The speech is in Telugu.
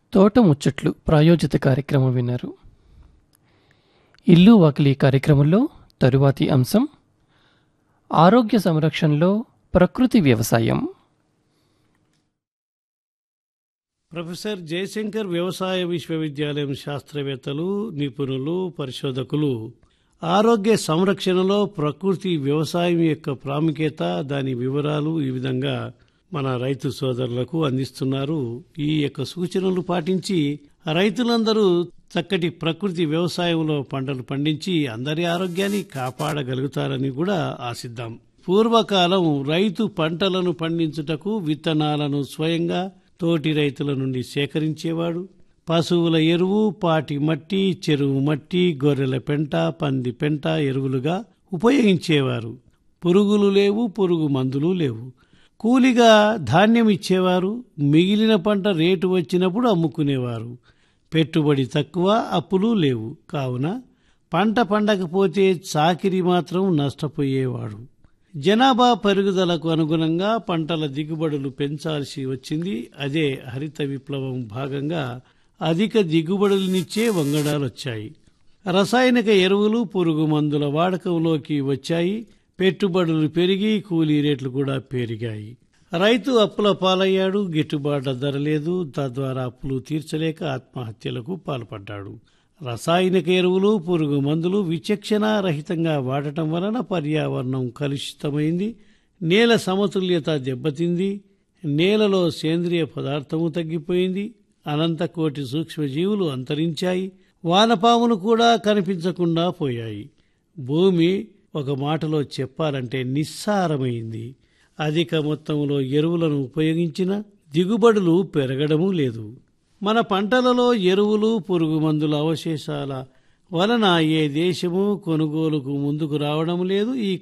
తోట ముచ్చట్లు ప్రాయోజిత కార్యక్రమం విన్నారు ఇల్లు వాకిలి కార్యక్రమంలో తరువాతి అంశం ఆరోగ్య సంరక్షణలో ప్రకృతి వ్యవసాయం ప్రొఫెసర్ జయశంకర్ వ్యవసాయ విశ్వవిద్యాలయం శాస్త్రవేత్తలు నిపుణులు పరిశోధకులు ఆరోగ్య సంరక్షణలో ప్రకృతి వ్యవసాయం యొక్క ప్రాముఖ్యత దాని వివరాలు ఈ విధంగా మన రైతు సోదరులకు అందిస్తున్నారు ఈ యొక్క సూచనలు పాటించి రైతులందరూ చక్కటి ప్రకృతి వ్యవసాయంలో పంటలు పండించి అందరి ఆరోగ్యాన్ని కాపాడగలుగుతారని కూడా ఆశిద్దాం పూర్వకాలం రైతు పంటలను పండించుటకు విత్తనాలను స్వయంగా తోటి రైతుల నుండి సేకరించేవాడు పశువుల ఎరువు పాటి మట్టి చెరువు మట్టి గొర్రెల పెంట పంది పెంట ఎరువులుగా ఉపయోగించేవారు పురుగులు లేవు పురుగు మందులు లేవు కూలిగా ధాన్యం ఇచ్చేవారు మిగిలిన పంట రేటు వచ్చినప్పుడు అమ్ముకునేవారు పెట్టుబడి తక్కువ అప్పులు లేవు కావున పంట పండకపోతే చాకిరి మాత్రం నష్టపోయేవాడు జనాభా పెరుగుదలకు అనుగుణంగా పంటల దిగుబడులు పెంచాల్సి వచ్చింది అదే హరిత విప్లవం భాగంగా అధిక దిగుబడులనిచ్చే వంగడాలు వచ్చాయి రసాయనిక ఎరువులు పురుగు మందుల వాడకంలోకి వచ్చాయి పెట్టుబడులు పెరిగి కూలీ రేట్లు కూడా పెరిగాయి రైతు అప్పుల పాలయ్యాడు గిట్టుబాటు ధర లేదు తద్వారా అప్పులు తీర్చలేక ఆత్మహత్యలకు పాల్పడ్డాడు రసాయనిక ఎరువులు పురుగు మందులు విచక్షణ రహితంగా వాడటం వలన పర్యావరణం కలుషితమైంది నేల సమతుల్యత దెబ్బతింది నేలలో సేంద్రియ పదార్థము తగ్గిపోయింది అనంత కోటి సూక్ష్మజీవులు అంతరించాయి వానపాములు కూడా కనిపించకుండా పోయాయి భూమి ఒక మాటలో చెప్పాలంటే నిస్సారమైంది అధిక మొత్తంలో ఎరువులను ఉపయోగించిన దిగుబడులు పెరగడము లేదు మన పంటలలో ఎరువులు పురుగు మందుల అవశేషాల వలన ఏ దేశము కొనుగోలుకు ముందుకు రావడం లేదు ఈ